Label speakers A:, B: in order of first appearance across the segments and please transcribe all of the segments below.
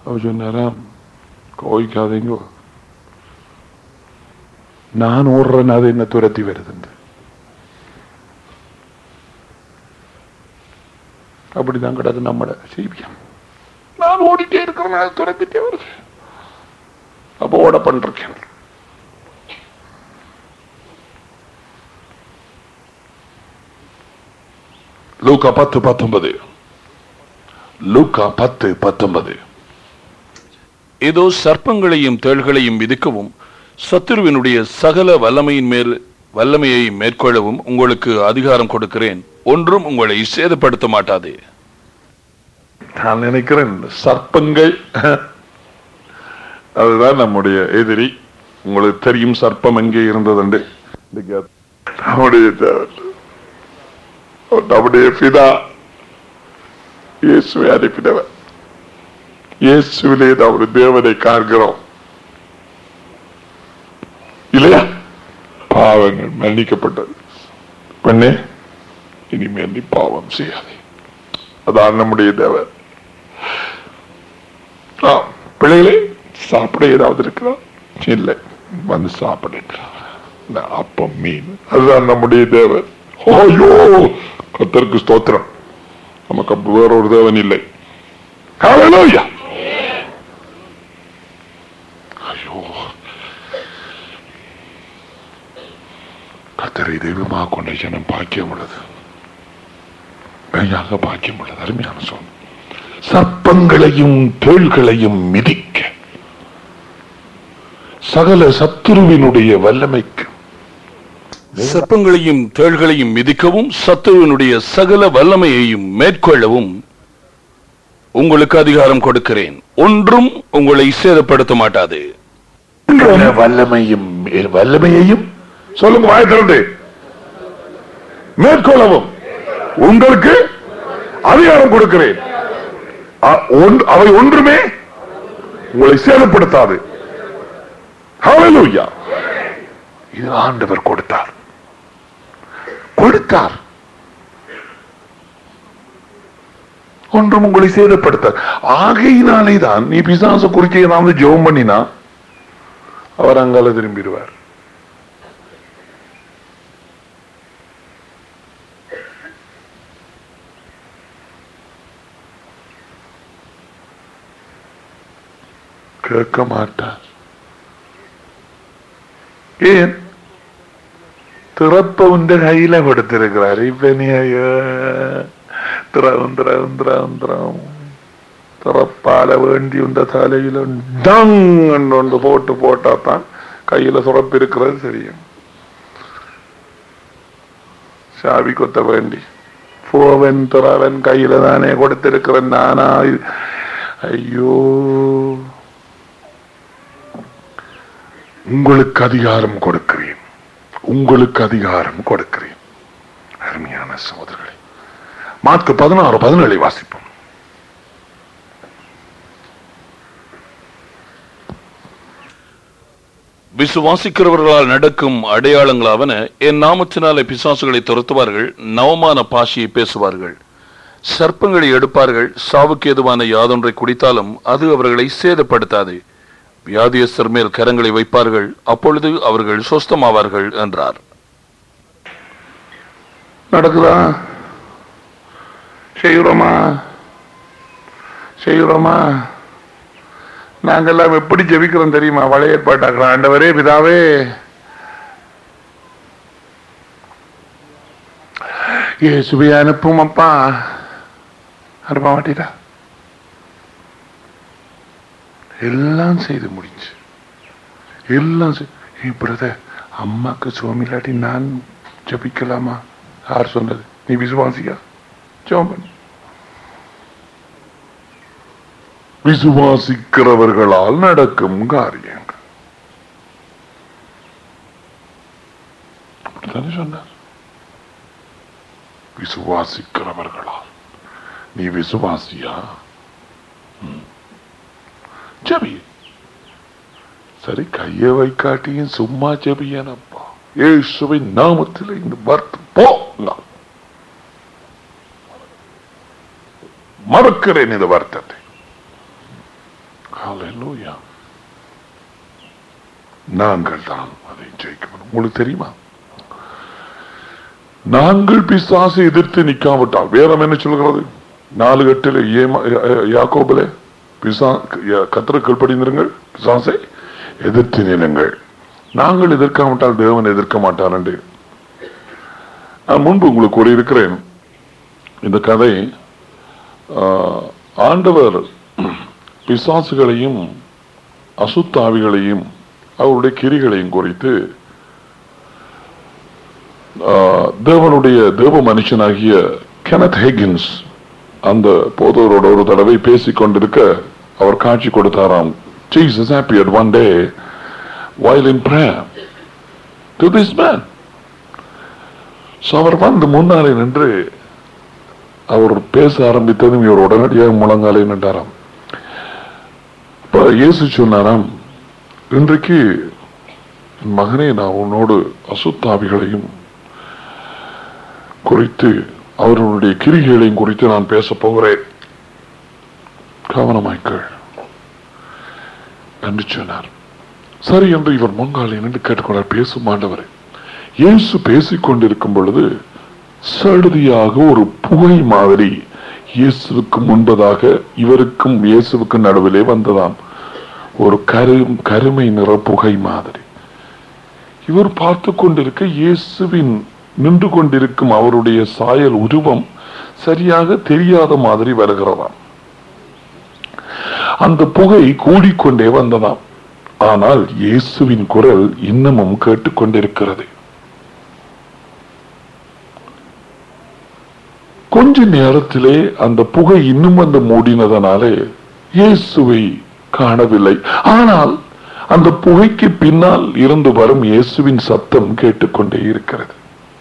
A: அவர் சொன்னாராம் கோவிக்காதீங்க நான் ஓடுறேன் அது என்ன துரத்தி வருதுன்னு அப்படிதான் கிடக்கு நம்மட செய்வியம் நான் ஓடிட்டே இருக்கிறேன் அது துரத்திட்டே வருது அப்போ ஓட பண்றேன் லூக்கா பத்து பத்தொன்பது லூக்கா பத்து பத்தொன்பது
B: இதோ சர்ப்பங்களையும் தேள்களையும் விதிக்கவும் சத்துருவினுடைய சகல வல்லமையின் மேல் வல்லமையை மேற்கொள்ளவும் உங்களுக்கு அதிகாரம் கொடுக்கிறேன் ஒன்றும் உங்களை சேதப்படுத்த மாட்டாது
A: நான் நினைக்கிறேன் சர்ப்பங்கள் அதுதான் நம்முடைய எதிரி உங்களுக்கு தெரியும் சர்ப்பம் எங்கே இருந்ததுண்டு இன்னைக்கு நம்முடைய தேவன் நம்முடைய பிதா இயேசுவை அனுப்பினவர் இயேசுவிலே நாம் ஒரு தேவனை காண்கிறோம் இல்லையா பாவங்கள் மன்னிக்கப்பட்டது பெண்ணே இனிமேல் நீ பாவம் செய்யாதே அதான் நம்முடைய தேவன் ஆ, பிள்ளைகளே சாப்பிட ஏதாவது இருக்கிறா இல்லை வந்து சாப்பிடுகிறார் இந்த அப்பம் மீன் அதுதான் நம்முடைய தேவன் ஐயோ கத்தருக்கு ஸ்தோத்திரம் நமக்கு அப்ப வேற ஒரு தேவன் இல்லை Hallelujah. ஐயோ கத்தரை தெய்வமாக கொண்ட ஜனம் பாக்கியம் உள்ளது மெய்யாக பாக்கியம் உள்ளது அருமையான சொல் சர்ப்பங்களையும் தேள்களையும் மிதிக்க சகல சத்துருவினுடைய வல்லமைக்கு
B: சர்ப்பங்களையும் தேள்களையும் மிதிக்கவும் சத்துருவினுடைய சகல வல்லமையையும் மேற்கொள்ளவும் உங்களுக்கு அதிகாரம் கொடுக்கிறேன் ஒன்றும் உங்களை சேதப்படுத்த மாட்டாது
A: சகல வல்லமையும் வல்லமையையும் சொல்லுங்க வாய் திறந்து மேற்கொள்ளவும் உங்களுக்கு அதிகாரம் கொடுக்கிறேன் அ- ஒன்- அவை ஒன்றுமே உங்களை சேதப்படுத்தாது Hallelujah. இது ஆண்டவர் கொடுத்தார் கொடுத்தார் ஒன்றும் உங்களை சேதப்படுத்தார் ஆகையினாலே தான் நீ பிசாசு குறிக்க ஏதாவது ஜெபம் பண்ணினா அவர் அங்கால திரும்பிடுவார் கேட்க மாட்டார் ஏன் திறப்பவന്റെ കയ്യില കൊടുത്തിരിக்கிறார் ഇപ്പൊ നീ അയ്യോ திறவும் திறவும் திறவும் திறவும் திறப்பாല വേണ്ടി உண்ட தலையில டங் போட்டு போட்டாத்தான் கையில சுரப்பு இருக்கிறது தெரியும் சாவி கொத்த வேண்டி போவன் துறவன் கையில தானே கொடுத்திருக்கிறேன் நானா இது- ஐயோ உங்களுக்கு அதிகாரம் கொடுக்கிறேன் உங்களுக்கு அதிகாரம் கொடுக்கிறேன் அருமையான சகோதரர்களே மார்க்கு பதினாறு பதினேழை வாசிப்போம்
B: விசுவாசிக்கிறவர்களால் நடக்கும் அடையாளங்களாவன என் நாமத்தினாலே பிசாசுகளை துரத்துவார்கள் நவமான பாஷையை பேசுவார்கள் சர்ப்பங்களை எடுப்பார்கள் சாவுக்கு ஏதுவான யாதொன்றை குடித்தாலும் அது அவர்களை சேதப்படுத்தாது வியாதியஸ்தர் மேல் கரங்களை வைப்பார்கள் அப்பொழுது அவர்கள் சொஸ்தமாவார்கள் என்றார்
A: நடக்குதா செய்கிறோமா செய்கிறோமா நாங்கெல்லாம் எப்படி ஜெபிக்கிறோம் தெரியுமா பழைய ஏற்பாட்டாக்குறோம் ஆண்டவரே பிதாவே இயேசுவை அனுப்பும் அப்பா அனுப்ப மாட்டீரா எல்லாம் செய்து முடிஞ்சு எல்லாம் பிரதர் அம்மாக்கு சுவாமிலாட்டி நான் ஜபிக்கலாமா யார் சொன்னது நீ விசுவாசியா ஜெபம் பண்ணு விசுவாசிக்கிறவர்களால் நடக்கும் காரியங்கள் அப்படித்தானே சொன்னார் விசுவாசிக்கிறவர்களால் நீ விசுவாசியா ம். ஜெபி சரி கையை வைக்காட்டியும் சும்மா ஜெபியனப்பா இயேசுவின் நாமத்தில் இந்த வர்த்து போ நான் மறுக்கிறேன் இந்த வருத்தத்தை Hallelujah. நாங்கள் தான் அதை ஜெயிக்க முடியும் உங்களுக்கு தெரியுமா நாங்கள் பிசாசை எதிர்த்து நிக்காவிட்டால் வேதம் என்ன சொல்கிறது நாலு கட்டில ஏமா யாக்கோபிலே பிசா கத்திர கீழ்ப்படிந்திருங்கள் பிசாசை எதிர்த்து நிலுங்கள் நாங்கள் எதிர்க்காவிட்டால் தேவன் எதிர்க்க மாட்டார் என்று நான் முன்பு உங்களுக்கு கூறியிருக்கிறேன் இந்த கதை ஆஹ், ஆண்டவர் பிசாசுகளையும் அசுத்தாவிகளையும் அவருடைய கிரிகளையும் குறித்து ஆஹ், தேவனுடைய தேவ மனுஷனாகிய கெனத் ஹேகின்ஸ் அந்த போதவரோட ஒரு தடவை பேசிக் கொண்டிருக்க அவர் காட்சி கொடுத்தாராம் Jesus appeared one day while in prayer to this man. So அவர் வந்து முன்னாலே நின்று அவர் பேச ஆரம்பித்ததும் இவர் உடனடியாக முழங்காலே நின்றாராம் இப்ப இயேசு சொன்னாராம் இன்றைக்கு என் மகனே நான் உன்னோடு அசுத்தாவிகளையும் குறித்து அவர்களுடைய கிரிகைகளையும் குறித்து நான் பேச போகிறேன் கவனமாய்க்கள் என்று சொன்னார் சரி என்று இவர் முன்காலே நின்று கேட்டுக்கொண்டார் பேசும் ஆண்டவரே இயேசு பேசிக் கொண்டிருக்கும் பொழுது சடுதியாக ஒரு புகை மாதிரி இயேசுவுக்கு முன்பதாக இவருக்கும் இயேசுவுக்கும் நடுவிலே வந்ததாம் ஒரு கரு கருமை நிற புகை மாதிரி இவர் பார்த்து கொண்டிருக்க இயேசுவின் நின்று கொண்டிருக்கும் அவருடைய சாயல் உருவம் சரியாக தெரியாத மாதிரி வருகிறதாம் அந்த புகை கூடிக்கொண்டே வந்ததாம் ஆனால் இயேசுவின் குரல் இன்னமும் கேட்டுக்கொண்டிருக்கிறது கொஞ்ச நேரத்திலே அந்த புகை இன்னும் வந்து மூடினதனாலே இயேசுவை காணவில்லை ஆனால் அந்த புகைக்கு பின்னால் இருந்து வரும் இயேசுவின் சத்தம் கேட்டுக்கொண்டே இருக்கிறது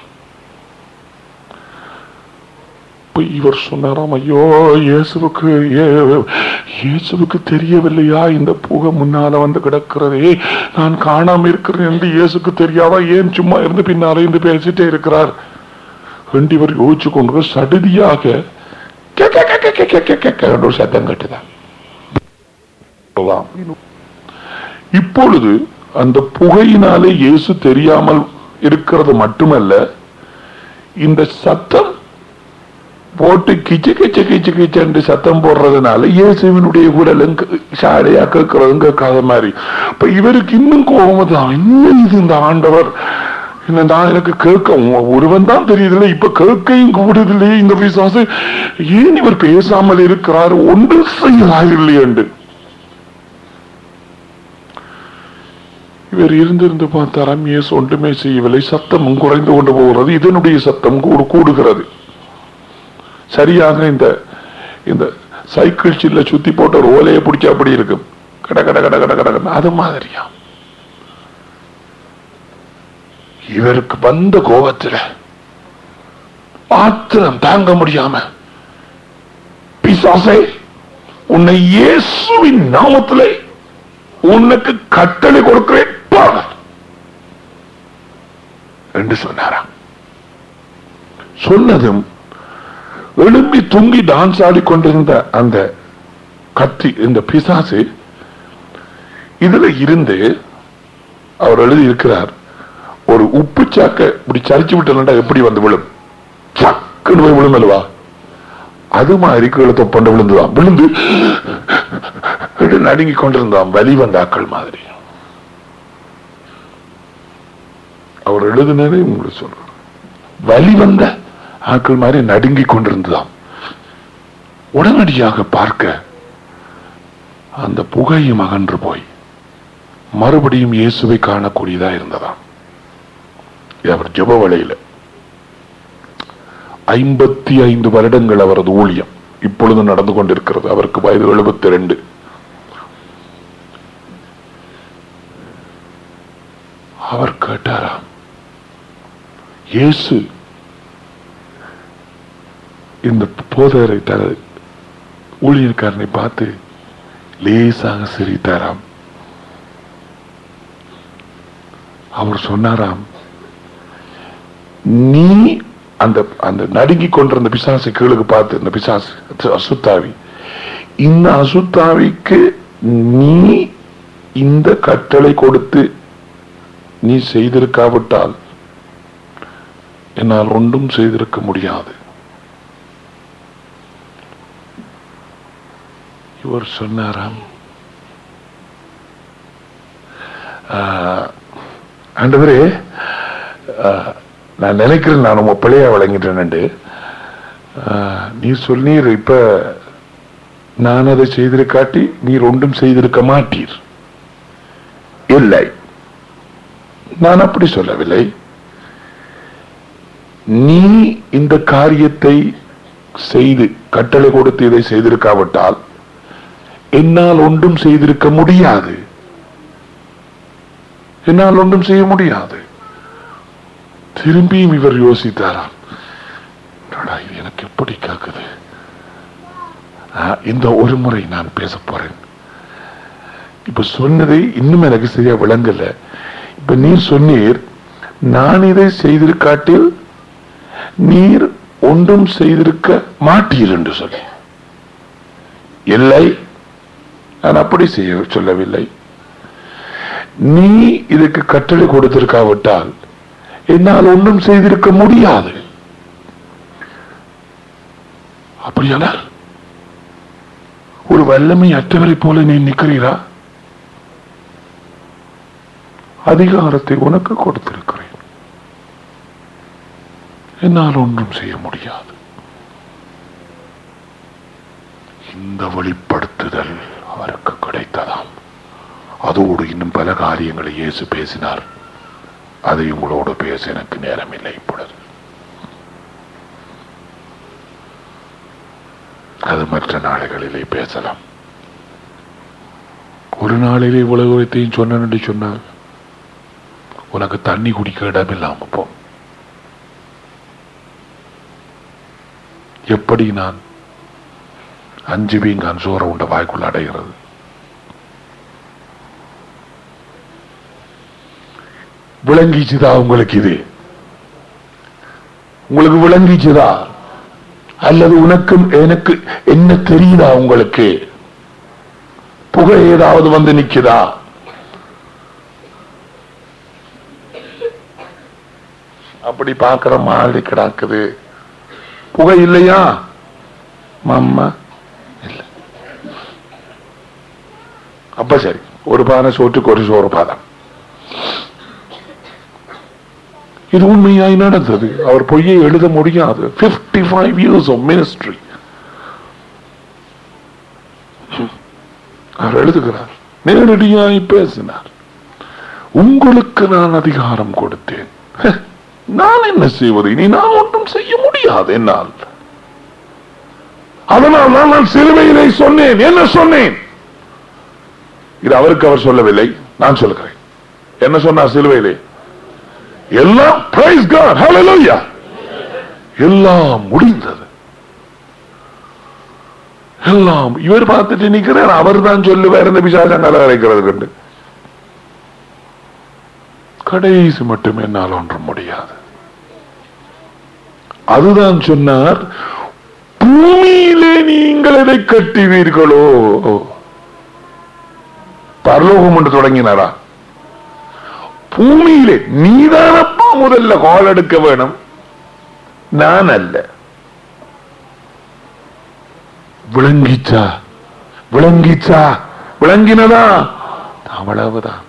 A: இப்ப இவர் சொன்னாராம் ஐயோ இயேசுவுக்கு ஏ- இயேசுவுக்கு தெரியவில்லையா இந்த புகை முன்னால வந்து கிடக்கிறதே நான் காணாம இருக்கிறேன் என்று இயேசுக்கு தெரியாதா ஏன் சும்மா இருந்து பின்னாலே இருந்து பேசிட்டே இருக்கிறார் என்று இவர் யோசிச்சு கொண்டு சடுதியாக கே- கே- கே- கே- கே- கே- கே- கே- கே என்று ஒரு சத்தம் கேட்டுதான் இப்பொழுது அந்த புகையினாலே இயேசு தெரியாமல் இருக்கிறது மட்டுமல்ல இந்த சத்தம் போட்டு கிச்சு கிச்சு கிச்சு கிச்சு என்று சத்தம் போடுறதுனால இயேசுவினுடைய குரலும் க- சாடையா கேட்கறதும் கேட்காத மாதிரி இப்ப இவருக்கு இன்னும் கோபம் தான் இன்னும் இது இந்த ஆண்டவர் என்ன நான் எனக்கு கேட்க உ- ஒருவன் தான் தெரியுதில்லை இப்ப கேட்கையும் கூடுதில்லையே இந்த பிசாசு ஏன் இவர் பேசாமல் இருக்கிறார் ஒன்று செய்கிறாரில்லை என்று இவர் இருந்திருந்து பார்த்தாராம் இயேசு ஒன்றுமே செய்யவில்லை சத்தமும் குறைந்து கொண்டு போகிறது இதனுடைய சத்தம் கூடு கூடுகிறது சரியாக இந்த இந்த சைக்கிள் சில்ல சுத்தி போட்ட ஒரு ஓலையை பிடிச்சா அப்படி இருக்கும் கட கட கட கட கட அது மாதிரியா இவருக்கு வந்த கோபத்துல ஆத்திரம் தாங்க முடியாம பிசாசே உன்னை இயேசுவின் நாமத்திலே உனக்கு கட்டளை கொடுக்கிறேன் போங்க என்று சொன்னாராம் சொன்னதும் எழும்பி தூங்கி டான்ஸ் ஆடிக்கொண்டிருந்த அந்த கத்தி இந்த பிசாசு இதுல இருந்து அவர் எழுதி இருக்கிறார் ஒரு உப்பு சாக்க இப்படி சரிச்சு விட்டா எப்படி வந்து விழும் சக்குன்னு போய் விழும் அல்லவா அது மாதிரி கீழே தொப்பண்ட விழுந்துதான் விழுந்து நடுங்கி கொண்டிருந்தான் வலி வந்த ஆக்கள் மாதிரி அவர் எழுதினதே உங்களுக்கு சொல்றார் வலி வந்த ஆக்கள் மாதிரி நடுங்கி கொண்டிருந்ததாம் உடனடியாக பார்க்க அந்த புகையும் அகன்று போய் மறுபடியும் இயேசுவை காணக்கூடியதா இருந்ததாம் இது அவர் ஜெப வழியில ஐம்பத்தி ஐந்து வருடங்கள் அவரது ஊழியம் இப்பொழுது நடந்து கொண்டிருக்கிறது அவருக்கு வயது எழுபத்தி ரெண்டு அவர் கேட்டாராம் இயேசு இந்த போதகரை தர ஊழியர்காரனை பார்த்து லேசாக சிரித்தாராம் அவர் சொன்னாராம் நீ அந்த அந்த நடுங்கி கொண்டிருந்த பிசாசை கீழுக்கு பார்த்து இந்த பிசாசு அசுத்தாவி இந்த அசுத்தாவிக்கு நீ இந்த கட்டளை கொடுத்து நீ செய்திருக்காவிட்டால் என்னால் ஒன்றும் செய்திருக்க முடியாது இவர் சொன்னாராம் ஆஹ், ஆண்டவரே ஆஹ், நான் நினைக்கிறேன் நான் உங்க பிள்ளையா விளங்கிட்டேன்னு நீ சொன்னீர் இப்ப நான் அதை செய்திருக்காட்டி நீர் ஒன்றும் செய்திருக்க மாட்டீர் இல்லை நான் அப்படி சொல்லவில்லை நீ இந்த காரியத்தை செய்து கட்டளை கொடுத்து இதை செய்திருக்காவிட்டால் என்னால் ஒன்றும் செய்திருக்க முடியாது என்னால் ஒன்றும் செய்ய முடியாது திரும்பியும் இவர் யோசித்தாராம் என்னடா இது எனக்கு எப்படி கேக்குது ஆ, இந்த ஒரு முறை நான் பேச போறேன் இப்ப சொன்னதை இன்னும் எனக்கு சரியா விளங்கல இப்ப நீர் சொன்னீர் நான் இதை செய்திருக்காட்டில் நீர் ஒன்றும் செய்திருக்க மாட்டீர் என்று சொல்லி இல்லை நான் அப்படி செய்ய சொல்லவில்லை நீ இதுக்கு கட்டளை கொடுத்திருக்காவிட்டால் என்னால் ஒன்றும் செய்திருக்க முடியாது அப்படியானால் ஒரு வல்லமை அற்றவரை போல நீ நிற்கிறீரா அதிகாரத்தை உனக்கு கொடுத்திருக்கிறேன் என்னால் ஒன்றும் செய்ய முடியாது இந்த வெளிப்படுத்துதல் அவருக்கு கிடைத்ததாம் அதோடு இன்னும் பல காரியங்களை இயேசு பேசினார் அதை உங்களோடு பேச எனக்கு நேரமில்லை இப்பொழுது அது மற்ற நாடுகளிலே பேசலாம் ஒரு நாளிலே உலகத்தையும் சொன்னு சொன்னார் உனக்கு தண்ணி குடிக்க இடமில்லாம போ எப்படி நான் அஞ்சு வீங்கான் சோற உண்ட வாய்க்குள்ள அடைகிறது விளங்கிச்சுதா உங்களுக்கு இது உங்களுக்கு விளங்கிச்சுதா அல்லது உனக்கும் எனக்கு என்ன தெரியுதா உங்களுக்கு புகை ஏதாவது வந்து நிக்குதா அப்படி பார்க்கிற மாதிரி கிடக்குது புகை இல்லையா மம்மா இல்ல அப்ப சரி ஒரு பானை சோற்றுக்கு ஒரு சோறு பாதம் இது உண்மையாய் நடந்தது அவர் பொய்யை எழுத முடியாது 55 ஃபைவ் இயர்ஸ் ஆஃப் மினிஸ்ட்ரி அவர் எழுதுகிறார் நேரடியாய் பேசினார் உங்களுக்கு நான் அதிகாரம் கொடுத்தேன் ஹே, நான் என்ன செய்வது இனி நான் ஒன்றும் செய்ய முடியாது என்னால் அதனால் தான் நான் சிலுவையிலே சொன்னேன் என்ன சொன்னேன் இது அவருக்கு அவர் சொல்லவில்லை நான் சொல்லுகிறேன் என்ன சொன்னார் சிலுவையிலே எல்லாம் praise God hallelujah எல்லாம் முடிந்தது எல்லாம் இவர் பார்த்துட்டு நிக்கிறார் அவர் தான் சொல்லுவார் இந்த பிசாசங்கால அழைக்கிறது கண்டு கடைசி மட்டும் என்னால் ஒன்றும் முடியாது அதுதான் சொன்னார் பூமியிலே நீங்கள் எதை கட்டுவீர்களோ பரலோகம் என்று தொடங்கினாரா பூமியிலே நீதானப்பா முதல்ல கால் எடுக்க வேணும் நான் அல்ல விளங்கிச்சா விளங்கிச்சா விளங்கினதா அவ்வளவுதான்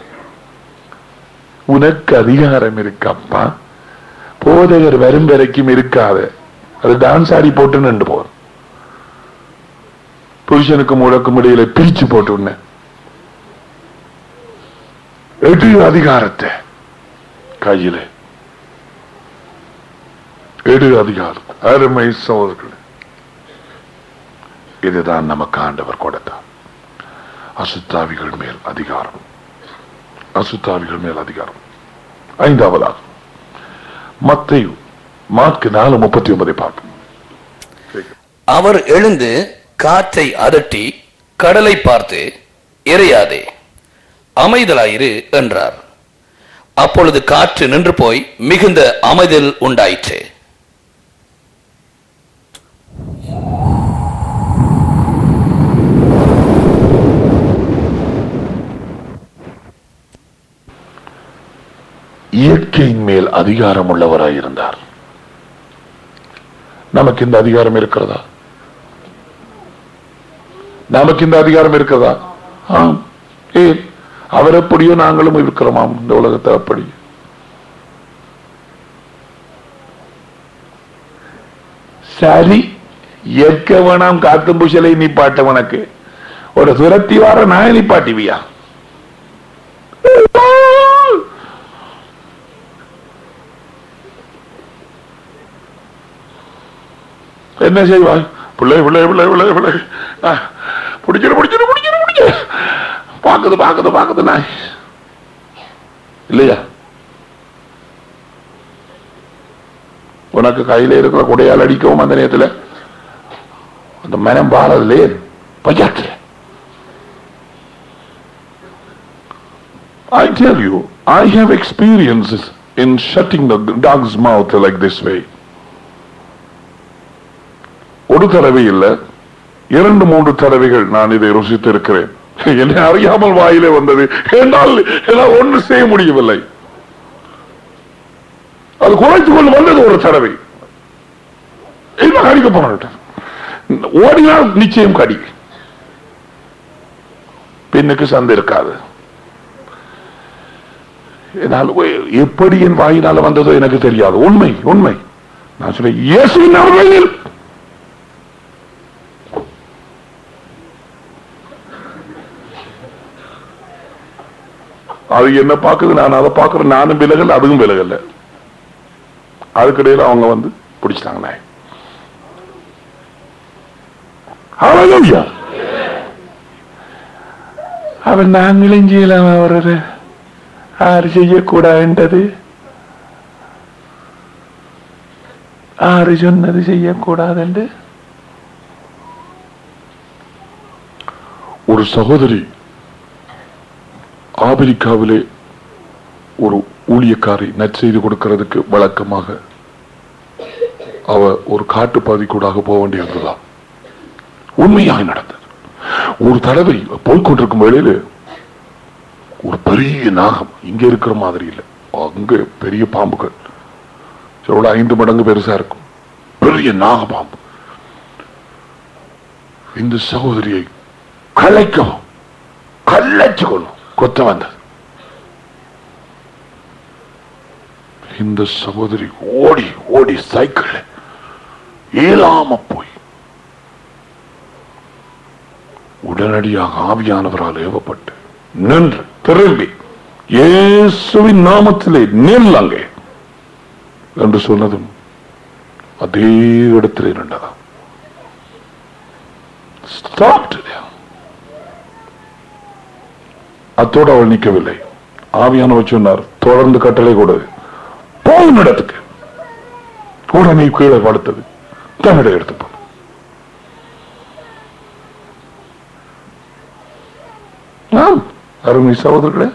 A: உனக்கு அதிகாரம் இருக்கப்பா போதகர் வரும் வரைக்கும் இருக்காது அது டான்ஸ் ஆடி போட்டு நின்று போற புருஷனுக்கும் உனக்கும் இடையில பிரிச்சு போட்டு உன்னை எடு அதிகாரத்தை கையில எடு அதிகாரம் அருமை சோதர்கள் இதுதான் நமக்கு ஆண்டவர் கொடுத்தார் அசுத்தாவிகள் மேல் அதிகாரம் அசுத்தாவிகள் மேல் அதிகாரம் ஐந்தாவதாக மத்தையு மார்க்கு நாலு முப்பத்தி ஒன்பதை பார்ப்போம்
C: அவர் எழுந்து காற்றை அதட்டி கடலை பார்த்து இறையாதே அமைதலாயிரு என்றார் அப்பொழுது காற்று நின்று போய் மிகுந்த அமைதல் உண்டாயிற்று
A: இயற்கையின் மேல் அதிகாரம் உள்ளவராயிருந்தார் நமக்கு இந்த அதிகாரம் இருக்கிறதா நமக்கு இந்த அதிகாரம் இருக்கிறதா ஆம் ஏன் அவர் எப்படியோ நாங்களும் இருக்கிறோமாம் இந்த உலகத்தை அப்படி சரி எக்க வேணாம் காத்தும் புஷலை நிப்பாட்ட உனக்கு ஒரு துரத்தி வார நாய நிப்பாட்டிவியா என்ன செய்வாய் பிள்ளை பிள்ளை பிள்ளை பிள்ளை பிள்ளை ஆ, பிடிச்சிரு பிடிச்சிரு பிடிச்சிரு பிடிச்சிரு பாக்குது பாக்குது பாக்குது நாய் இல்லையா உனக்கு கையில இருக்கிற குடையால் அடிக்கவும் அந்த நேரத்தில் அந்த மனம் பாரதிலே பையாற்று I tell you, I have experiences in shutting the dog's mouth like this way. ஒரு தடவை இல்ல இரண்டு மூன்று தடவைகள் நான் இதை ருசித்திருக்கிறேன் என்னை அறியாமல் வாயிலே வந்தது என்னால் என்னால் ஒன்று செய்ய முடியவில்லை அது குறைத்துக் கொண்டு வந்தது ஒரு தடவை என்ன கடிக்க போனேன் ஓடினால் நிச்சயம் கடி பெண்ணுக்கு சந்தை இருக்காது என்னால் ஒ- எப்படி என் வாயினால வந்ததோ எனக்கு தெரியாது உண்மை உண்மை நான் சொல்றேன் இயேசுவின் நாமத்தில் அது என்ன பாக்குது நான் அதை பாக்குறேன் நானும் விலகல அதுவும் விலகல அதுக்கிடையில அவங்க வந்து பிடிச்சிட்டாங்க நாய் Hallelujah. அவன் நாங்களும் செய்யலாம் அவரது ஆறு செய்யக்கூடாதுன்றது ஆறு சொன்னது செய்யக்கூடாதுண்டு ஒரு சகோதரி ஆப்பிரிக்காவிலே ஒரு ஊழியக்காரி நற்செய்தி கொடுக்கிறதுக்கு வழக்கமாக அவ ஒரு காட்டு பகுதிக்கூடாக போக வேண்டியிருந்ததா உண்மையாக நடந்தது ஒரு தடவை போய்கொண்டிருக்கும் வேளையில ஒரு பெரிய நாகம் இங்க இருக்கிற மாதிரி இல்லை அங்க பெரிய பாம்புகள் எவ்வளவு ஐந்து மடங்கு பெருசா இருக்கும் பெரிய நாக பாம்பு இந்த சகோதரியை கலைக்கவும் கலைச்சு கொள்ளும் கொத்த வந்தது இந்த சகோதரி ஓடி ஓடி சைக்கிள் இயலாம போய் உடனடியாக ஆவியானவரால் ஏவப்பட்டு நின்று திரும்பி இயேசுவின் நாமத்திலே நில் அங்கே என்று சொன்னதும் அதே இடத்திலே நின்றதாம் Stopped there. அத்தோடு அவள் நிற்கவில்லை ஆவியானவர் சொன்னார் தொடர்ந்து கட்டளை கொடு போகும் இடத்துக்கு உடனே கீழே படுத்தது தன்னிட எடுத்து போ ஆம் அருமை சகோதரர்களே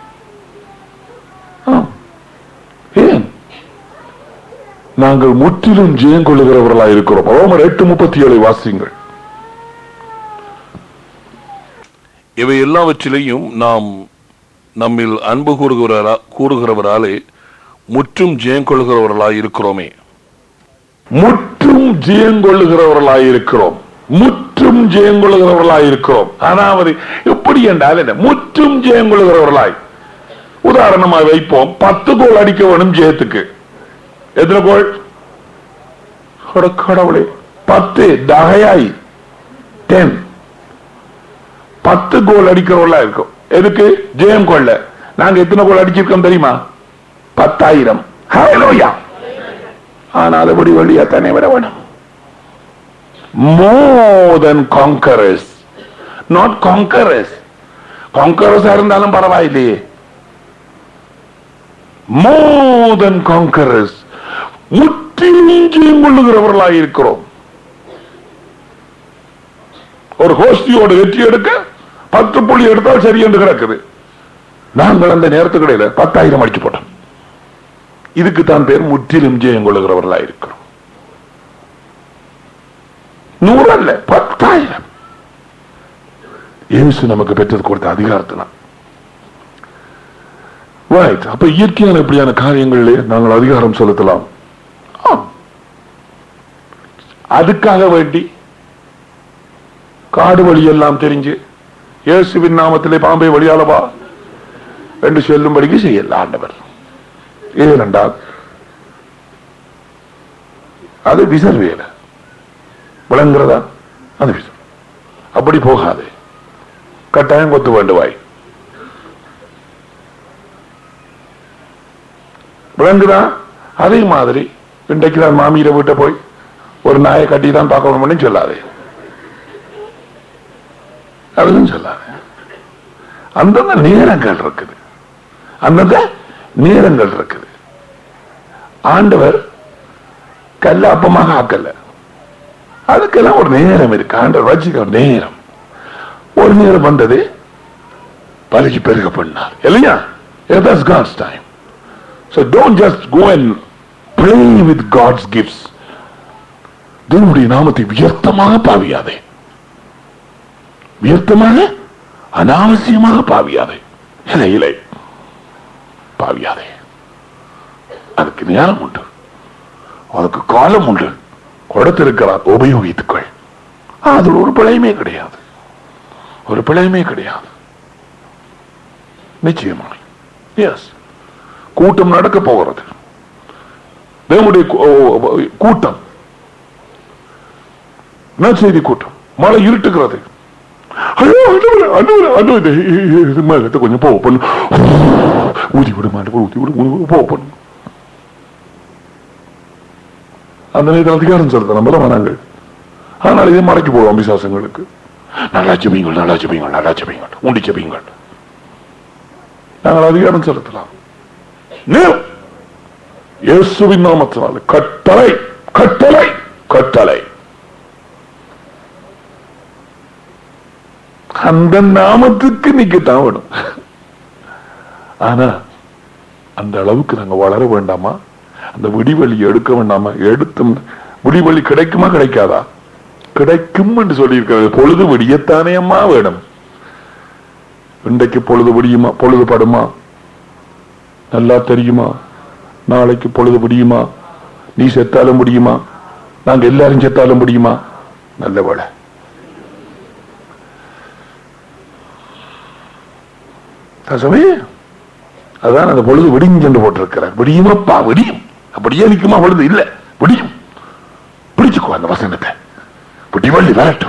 A: ஆம். ஏன் நாங்கள் முற்றிலும் ஜெயம் கொள்ளுகிறவர்களாய் இருக்கிறோம் ரோமர் எட்டு முப்பத்தி ஏழை வாசியுங்கள்
B: இவை எல்லாவற்றிலையும் நாம் நம்மில் அன்பு கூறுகிறவரா கூறுகிறவராலே முற்றும் ஜெயம் கொள்கிறவர்களாய் இருக்கிறோமே
A: முற்றும் ஜெயங்கொள்ளுகிறவர்களாய் இருக்கிறோம் முற்றும் ஜெயங்கொள்ளுகிறவர்களாய் இருக்கிறோம் அதாவது எப்படி என்றால் என்ன முற்றும் ஜெயங்கொள்ளுகிறவர்களாய் உதாரணமா வைப்போம் பத்து கோல் அடிக்க வேணும் ஜெயத்துக்கு எத்தனை கோல் அட கடவுளே பத்து தகையாய் டென் பத்து கோல் அடிக்கிறவர்களா இருக்கும் எதுக்கு ஜெயம் கொள்ள நாங்க எத்தனை கோல் அடிச்சிருக்கோம் தெரியுமா பத்தாயிரம் ஹalleluya ஆனா அதுபடி வழியா தானே விட வேணும் more than Congress not Congress காங்கரஸா இருந்தாலும் பரவாயில்லையே மோர் தென் காங்கரஸ் முற்றிலும் ஜெயம் கொள்ளுகிறவர்களாக இருக்கிறோம் ஒரு கோஷ்டியோட வெற்றி எடுக்க பத்து புள்ளி எடுத்தால் சரி என்று கிடக்குது நாங்கள் அந்த நேரத்துக்கு இடையில பத்தாயிரம் அடிச்சு போட்டோம் இதுக்கு தான் பேர் முற்றிலும் ஜெயம் கொள்ளுகிறவர்களா இருக்கிறோம் நூறு அல்ல பத்தாயிரம் இயேசு நமக்கு பெற்றது கொடுத்த அதிகாரத்தினா Right. அப்ப இயற்கையான இப்படியான காரியங்களிலே நாங்கள் அதிகாரம் செலுத்தலாம் ஆம். அதுக்காக வேண்டி காடு வழி எல்லாம் தெரிஞ்சு இயேசுவின் நாமத்திலே பாம்பை வழியாலவா என்று சொல்லும்படிக்கு செய்யல ஆண்டவர் ஏனென்றால் அது விசர் வேலை விளங்குறதா அது விசர் அப்படி போகாது கட்டாயம் கொத்து வேண்டுவாய் விளங்குதா அதே மாதிரி இன்றைக்கு தான் மாமியில வீட்டை போய் ஒரு நாயை கட்டி தான் பார்க்கணும்னு சொல்லாதே அதுவும் சொல்லாது அந்தந்த நேரங்கள் இருக்குது அந்தந்த நேரங்கள் இருக்குது ஆண்டவர் கல்ல அப்பமாக ஆக்கல அதுக்கெல்லாம் ஒரு நேரம் இருக்கு ஆண்டவர் வச்சுக்க ஒரு நேரம் ஒரு நேரம் வந்தது பருகி பெருக பண்ணார் இல்லையா that's God's time so don't just go and play with God's gifts தேவனுடைய நாமத்தை வியர்த்தமாக பாவியாதே வியர்த்தமாக அனாவசியமாக பாவியாதே இல்லை இல்லை பாவியாதே அதுக்கு நேரம் உண்டு அதுக்கு காலம் உண்டு கொடுத்திருக்கிறார் உபயோகித்துக்கள் அதில் ஒரு பிழையுமே கிடையாது ஒரு பிழையுமே கிடையாது நிச்சயமாக எஸ் கூட்டம் நடக்க போகிறது தேவனுடைய கூ- ஓ, கூட்டம் நற்செய்தி கூட்டம் மழை இருட்டுகிறது ஐயோ அனுவர அனுவர அனுவர இது மேலத்தை கொஞ்சம் போக பண்ணு ஊதி விட மாட்டேன் ஊதி விட ஊதி- போக பண்ணு அந்த நேரத்தில் அதிகாரம் செலுத்த நம்ம வராங்கள் ஆனால் இதை மறைக்க போடுவோம் விசுவாசங்களுக்கு நல்லா ஜெபிங்கள் நல்லா ஜெபிங்கள் நல்லா ஜெபிங்கள் உண்டி ஜெபிங்கள் நாங்கள் அதிகாரம் செலுத்தலாம் நேரம் இயேசுவின் நாமத்தினால கட்டளை கட்டளை கட்டளை அந்த நாமத்துக்கு நிக்கத்தான் வேணும் ஆனா அந்த அளவுக்கு நாங்க வளர வேண்டாமா அந்த விடிவெளி எடுக்க வேண்டாமா எடுத்தும் விடிவெளி கிடைக்குமா கிடைக்காதா கிடைக்கும் என்று சொல்லியிருக்கிறது பொழுது விடியத்தானே அம்மா வேணும் இன்றைக்கு பொழுது விடியுமா பொழுது படுமா நல்லா தெரியுமா நாளைக்கு பொழுது முடியுமா நீ செத்தாலும் முடியுமா நாங்க எல்லாரும் செத்தாலும் முடியுமா நல்ல வேலை தசமே அதான் அந்த பொழுது விடியும் என்று போட்டிருக்கிறார் விடியுமப்பா விடியும் அப்படியே நிக்குமா பொழுது இல்ல விடியும் பிடிச்சுக்கோ அந்த வசனத்தை விடிவள்ளி வரட்டும்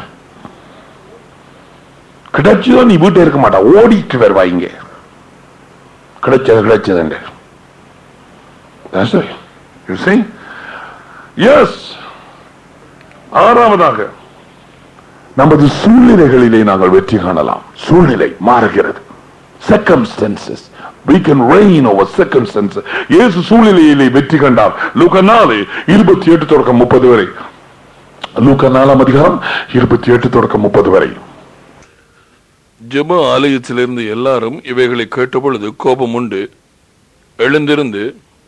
A: கிடைச்சதோ நீ வீட்டை இருக்க மாட்டா ஓடிட்டு வருவா இங்க கிடைச்சது கிடைச்சது என்று That's it. You see? Yes. ஆறாவதாக நமது சூழ்நிலைகளிலே நாங்கள் வெற்றி காணலாம் சூழ்நிலை மாறுகிறது circumstances we can reign over circumstances இயேசு சூழ்நிலையிலே வெற்றி கண்டார் லூக்கா நாலு இருபத்தி எட்டு தொடக்கம் முப்பது வரை லூக்கா நாலாம் அதிகாரம் இருபத்தி எட்டு தொடக்கம் முப்பது வரை
B: ஜெப ஆலயத்திலிருந்து எல்லாரும் இவைகளை கேட்டபொழுது கோபம் உண்டு எழுந்திருந்து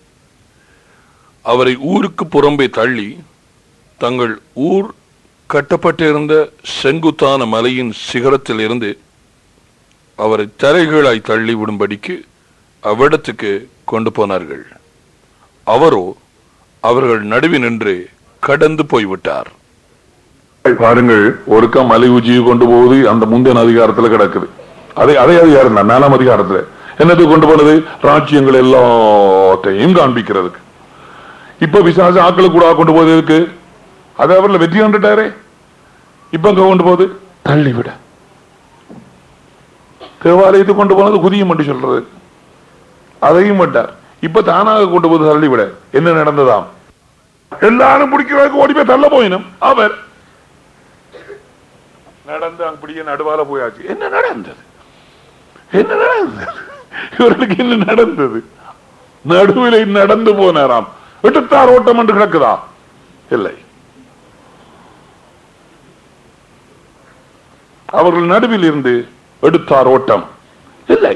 B: அவரை ஊருக்கு புறம்பே தள்ளி தங்கள் ஊர் கட்டப்பட்டிருந்த செங்குத்தான மலையின் சிகரத்தில் இருந்து அவரை தரைகளாய் தள்ளி விடும்படிக்கு அவ்விடத்துக்கு கொண்டு போனார்கள் அவரோ அவர்கள் நடுவில் நின்று கடந்து போய்விட்டார்
A: பாருங்கள் ஒருக்கா மலை உச்சியை கொண்டு போகுது அந்த முந்தின அதிகாரத்துல கிடக்குது அதே அதே அதிகாரம் தான் நாலாம் அதிகாரத்துல என்னது கொண்டு போனது ராஜ்யங்கள் எல்லாத்தையும் காண்பிக்கிறதுக்கு இப்ப விசாச ஆக்களை கூட கொண்டு போகுது இருக்கு அது அவர்ல வெற்றி கண்டுட்டாரே இப்ப அங்க கொண்டு போகுது தள்ளிவிட தேவாலயத்தை கொண்டு போனது குதியும் என்று சொல்றது அதையும் விட்டார் இப்ப தானாக கொண்டு போது தள்ளிவிட என்ன நடந்ததாம் எல்லாரும் பிடிக்கிறதுக்கு ஓடி போய் தள்ள போயினும் அவர் நடந்து அப்படியே நடுவால போயாச்சு என்ன நடந்தது என்ன நடந்தது இவர்களுக்கு என்ன நடந்தது நடுவிலை நடந்து போனாராம் விட்டுத்தார் ஓட்டம் என்று கிடக்குதா இல்லை அவர்கள் நடுவில் இருந்து எடுத்தார் ஓட்டம் இல்லை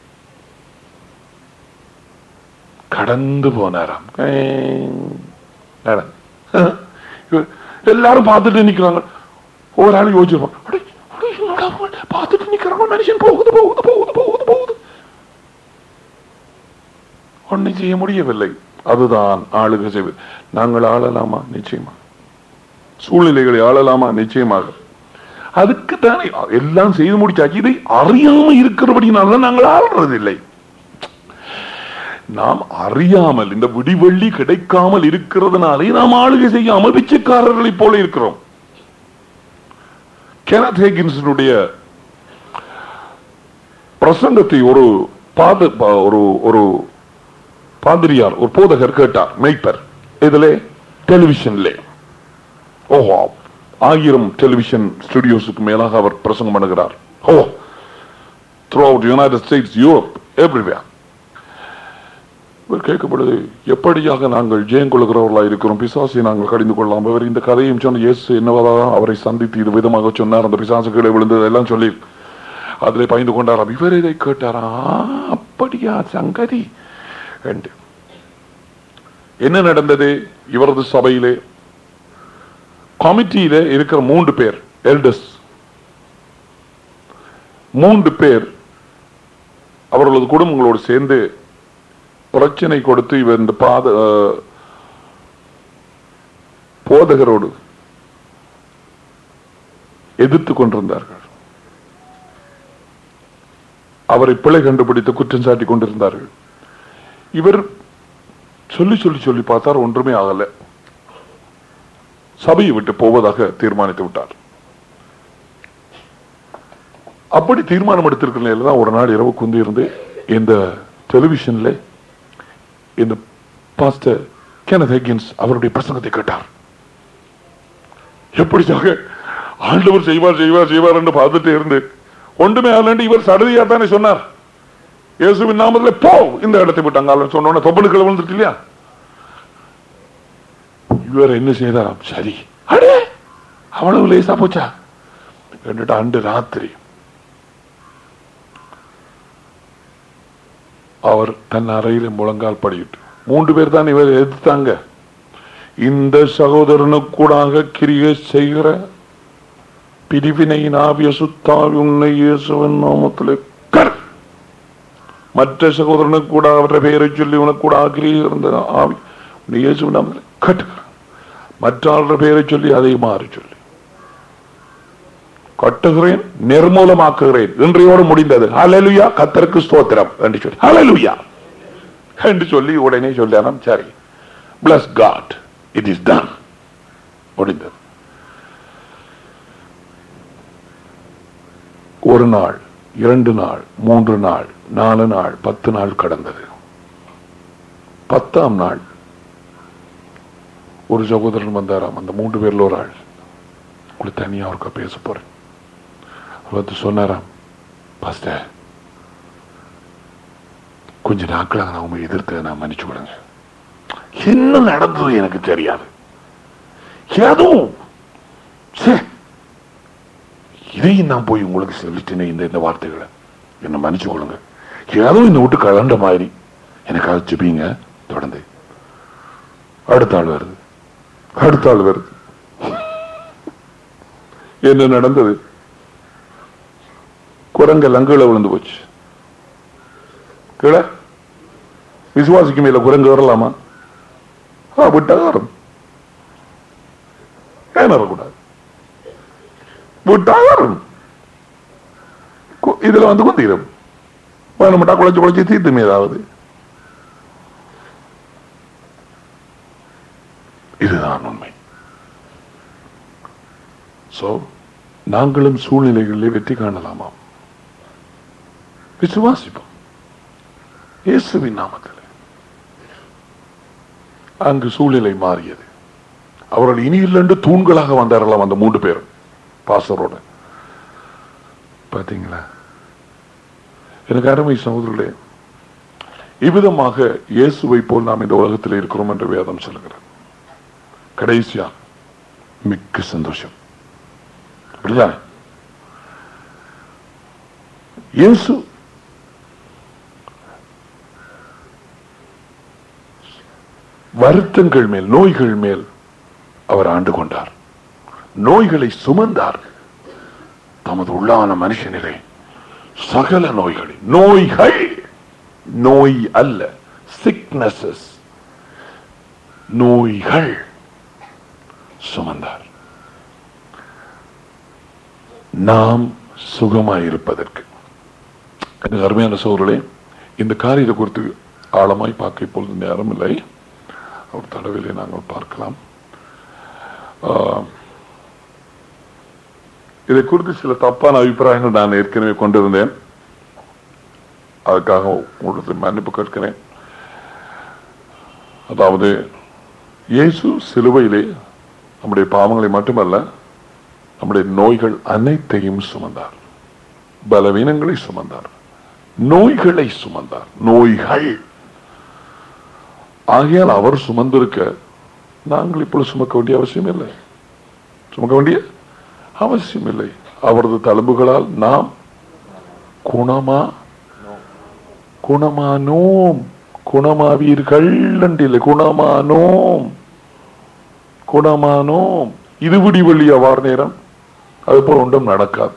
A: கடந்து போனாராம் ஏய், நடந்து. இவர் எல்லாரும் பார்த்துட்டு நிக்கிறாங்க ஒவ்வொரு ஆளும் யோசிச்சிருப்பான் அடே, அடே, என்னடா அவன் பார்த்துட்டு நிக்கிறாங்க மனுஷன் போகுது போகுது போகுது போகுது போகுது ஒன்றும் செய்ய முடியவில்லை அதுதான் ஆளுகை செய்வது நாங்கள் ஆளலாமா நிச்சயமா சூழ்நிலைகளை ஆளலாமா நிச்சயமாக அதுக்கு தானே எல்லாம் செய்து முடிச்சாச்சு இதை அறியாம இருக்கிறபடினால நாங்கள் ஆள்றதில்லை நாம் அறியாமல் இந்த விடிவெள்ளி கிடைக்காமல் இருக்கிறதுனாலே நாம் ஆளுகை செய்யாமல் பிச்சைக்காரர்களைப் போல இருக்கிறோம் கெனத் ஹேகின்ஸனுடைய பிரசங்கத்தை ஒரு பாத ப- ஒரு ஒரு பாதிரியார் ஒரு போதகர் கேட்டார் மெய்ப்பர் இதுல டெலிவிஷன்ல ஓஹோ ஆயிரம் டெலிவிஷன் ஸ்டுடியோஸுக்கு மேலாக அவர் பிரசங்கம் பண்ணுகிறார் oh through United States Europe everywhere இவர் கேட்கப்படுது எப்படியாக நாங்கள் ஜெயம் கொள்கிறவர்களா இருக்கிறோம் பிசாசை நாங்கள் கடிந்து கொள்ளலாம் இவர் இந்த கதையும் சொன்ன இயேசு என்னவதாக அவரை சந்தித்து இது விதமாக சொன்னார் அந்த பிசாசு கீழே விழுந்தது எல்லாம் சொல்லி அதிலே பயந்து கொண்டாராம் இவர் இதை கேட்டாரா "ஆ, அப்படியா சங்கதி என்று என்ன நடந்தது இவரது சபையிலே கமிட்டியில இருக்கிற மூன்று பேர் எல்டர்ஸ் மூன்று பேர் அவர்களது குடும்பங்களோடு சேர்ந்து பிரச்சனை கொடுத்து இவர் இந்த பாத அஹ், போதகரோடு எதிர்த்து கொண்டிருந்தார்கள் அவரை பிழை கண்டுபிடித்து குற்றம் சாட்டி கொண்டிருந்தார்கள் இவர் சொல்லி சொல்லி சொல்லி பார்த்தார் ஒன்றுமே ஆகல சபையை விட்டு போவதாக தீர்மானித்து விட்டார் அப்படி தீர்மானம் எடுத்திருக்கிற நிலையில தான் ஒரு நாள் இரவு குந்தி இருந்து இந்த டெலிவிஷன்ல இந்த பாஸ்டர் கெனத் ஹெக்கின்ஸ் அவருடைய பிரசங்கத்தை கேட்டார் எப்படியாக ஆண்டவர் செய்வார் செய்வார் செய்வார் என்று பார்த்துட்டு இருந்து ஒன்றுமே ஆகலண்டு இவர் சடதியா தானே சொன்னார் இயேசுவின் நாமத்துல போ இந்த இடத்தை விட்டாங்க சொன்ன தொப்பனுக்கள் விழுந்துட்டு இல்லையா இவர் என்ன செய்தாராம் சரி அடே அவ்வளவு லேசா போச்சா എന്നിട്ട് அண்டு ராத்திரி அவர் தன் அறையில முழங்கால் படியிட்டு மூன்று பேர் தான் இவர் எதிர்த்தாங்க இந்த சகோதரனுக்கூடாக கிரியை செய்கிற பிரிவினையின் ஆவிய சுத்தாவி உன்னை இயேசுவின் நாமத்திலே கர் மற்ற சகோதரனுக்கு கூட அவருடைய பெயரை சொல்லி உனக்கு கூட ஆக்கிரியை இருந்த ஆவி உன்னை இயேசுவின் நாமத்திலே கட்டுகிறார் மற்ற ஆளுடைய பெயரை சொல்லி அதை மாறி சொல்லி கட்டுகிறேன் நிர்மூலமாக்குகிறேன் இன்றையோடு முடிந்தது ஹalleluya கத்தருக்கு ஸ்தோத்திரம் என்று சொல்லி ஹalleluya என்று சொல்லி உடனே சொல்லாராம் சரி bless god it is done முடிந்தது ஒரு நாள் இரண்டு நாள் மூன்று நாள் நாலு நாள் பத்து நாள் கடந்தது பத்தாம் நாள் ஒரு சகோதரன் வந்தாராம் அந்த மூன்று பேர்ல ஒரு ஆள் கூட தனியா அவருக்கா பேச போறேன் அவர் வந்து சொன்னாராம் பாஸ்டர் கொஞ்ச நாட்களாக நான் உங்க எதிர்த்து நான் மன்னிச்சு கொடுங்க என்ன நடந்தது எனக்கு தெரியாது ஏதோ ச்சே, இதையும் நான் போய் உங்களுக்கு சொல்லிட்டேனே இந்த இந்த வார்த்தைகளை என்ன மன்னிச்சு கொள்ளுங்க ஏதோ இந்த விட்டு கலண்ட மாதிரி எனக்காக ஜெபிங்க தொடர்ந்து அடுத்த ஆள் வருது அடுத்த ஆள் வருது என்ன நடந்தது குரங்கெல்லாம் கீழே விழுந்து போச்சு கீழே விசுவாசிக்கு மேல குரங்கு வரலாமா ஆ, விட்டா வரும் ஏன் வரக்கூடாது விட்டா வரும் கு- இதுல வந்து குந்திரும் வேணும்ட்டா குழைச்சு குழைச்சு தீர்த்துமே ஏதாவது இதுதான் உண்மை சோ நாங்களும் சூழ்நிலைகளிலே வெற்றி காணலாமாம் விசுவாசிப்போம் இயேசுவின் நாமத்தில் அங்கு சூழ்நிலை மாறியது அவர்கள் இனி இல்லைன்று தூண்களாக வந்தார்களாம் அந்த மூன்று பேரும் பாசரோட பாத்தீங்களா எனக்கு அருமை சகோதரர்களே இவ்விதமாக இயேசுவை போல் நாம் இந்த உலகத்தில் இருக்கிறோம் என்று வேதம் சொல்லுகிறது கடைசியா மிக்க சந்தோஷம் அப்படிதான் இயேசு வருத்தங்கள் மேல் நோய்கள் மேல் அவர் ஆண்டு கொண்டார் நோய்களை சுமந்தார் தமது உள்ளான மனுஷனிலே சகல நோய்களை நோய்கள் நோய் அல்ல சிக்னஸஸ் நோய்கள் சுமந்தார் நாம் சுகமாயிருப்பதற்கு எனக்கு அருமையான சோழர்களே இந்த காரியத்தை குறித்து ஆழமாய் பார்க்க இப்பொழுது நேரம் இல்லை அவர் தடவிலே நாங்கள் பார்க்கலாம் ஆஹ், இதை குறித்து சில தப்பான அபிப்பிராயங்கள் நான் ஏற்கனவே கொண்டிருந்தேன் அதுக்காக உங்களுக்கு மன்னிப்பு கேட்கிறேன் அதாவது இயேசு சிலுவையிலே நம்முடைய பாவங்களை மட்டுமல்ல நம்முடைய நோய்கள் அனைத்தையும் சுமந்தார் பலவீனங்களை சுமந்தார் நோய்களை சுமந்தார் நோய்கள் ஆகையால் அவர் சுமந்திருக்க நாங்கள் இப்பொழுது சுமக்க வேண்டிய அவசியம் இல்லை சுமக்க வேண்டிய அவசியம் இல்லை அவரது தழும்புகளால் நாம் குணமா குணமானோம் குணமாவீர்கள் இல்லை குணமானோம் குணமானோம் இது விடிவெள்ளி அவ்வாறு நேரம் அதுபோல் ஒன்றும் நடக்காது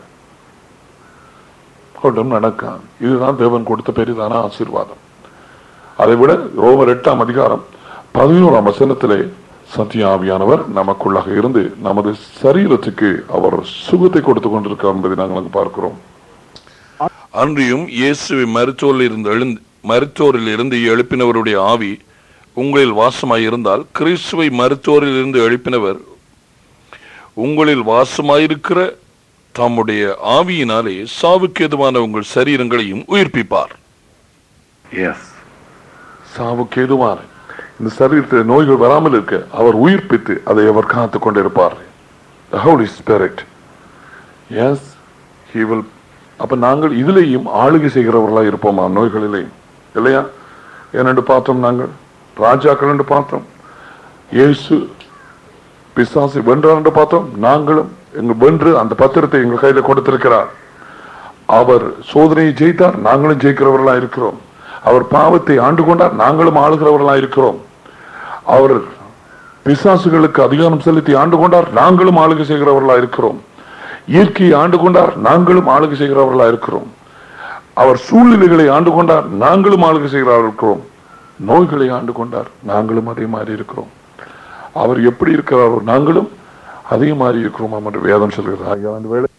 A: ஒன்றும் நடக்காது இதுதான் தேவன் கொடுத்த பெரிதான ஆசீர்வாதம் அதை விட ரோமர் எட்டாம் அதிகாரம் பதினோராம் வசனத்திலே சத்திய ஆவியானவர் நமக்குள்ளாக இருந்து நமது சரீரத்துக்கு அவர் சுகத்தை கொடுத்து கொண்டிருக்கிறார் என்பதை நாங்கள் அங்கு பார்க்கிறோம்
B: அன்றியும் இயேசுவை மருத்துவரில் இருந்து எழுந்து மருத்துவரில் இருந்து எழுப்பினவருடைய ஆவி உங்களில் வாசமாயிருந்தால் கிறிஸ்துவை மருத்துவரில் இருந்து எழுப்பினவர் உங்களில் வாசமாயிருக்கிற தம்முடைய ஆவியினாலே சாவுக்கு எதுவான உங்கள் சரீரங்களையும் உயிர்ப்பிப்பார்
A: எஸ் சாவுக்கு ஏதுவான இந்த சரீரத்தில் நோய்கள் வராமல் இருக்க அவர் உயிர்ப்பித்து அதை அவர் காத்து கொண்டிருப்பார் The Holy Spirit. Yes, he will அப்ப நாங்கள் இதிலேயும் ஆளுகை செய்கிறவர்களா இருப்போமா நோய்களிலேயும் இல்லையா ஏனென்று பார்த்தோம் நாங்கள் ராஜாக்கள் என்று பார்த்தோம் இயேசு பிசாசை வென்றார் என்று பார்த்தோம் நாங்களும் எங்கள் வென்று அந்த பத்திரத்தை எங்கள் கையில கொடுத்திருக்கிறார் அவர் சோதனையை ஜெயித்தார் நாங்களும் ஜெயிக்கிறவர்களா இருக்கிறோம் அவர் பாவத்தை ஆண்டு கொண்டார் நாங்களும் ஆளுகிறவர்களா இருக்கிறோம் அவர் பிசாசுகளுக்கு அதிகாரம் செலுத்தி ஆண்டு கொண்டார் நாங்களும் ஆளுகை செய்கிறவர்களா இருக்கிறோம் இயற்கையை ஆண்டு கொண்டார் நாங்களும் ஆளுகை செய்கிறவர்களா இருக்கிறோம் அவர் சூழ்நிலைகளை ஆண்டு கொண்டார் நாங்களும் ஆளுகை செய்கிறவர்கள் இருக்கிறோம் நோய்களை ஆண்டு கொண்டார் நாங்களும் அதே மாதிரி இருக்கிறோம் அவர் எப்படி இருக்கிறாரோ நாங்களும் அதே மாதிரி இருக்கிறோம் என்று வேதம் சொல்கிறது ஆகிய அந்த வேளை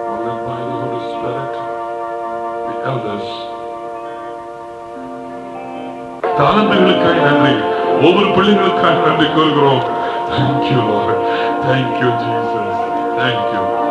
A: தாளந்துகளுக்காக நன்றி ஒவ்வொரு பிள்ளைகளுக்காக நன்றி கூறுகிறோம் thank you Lord thank you Jesus thank you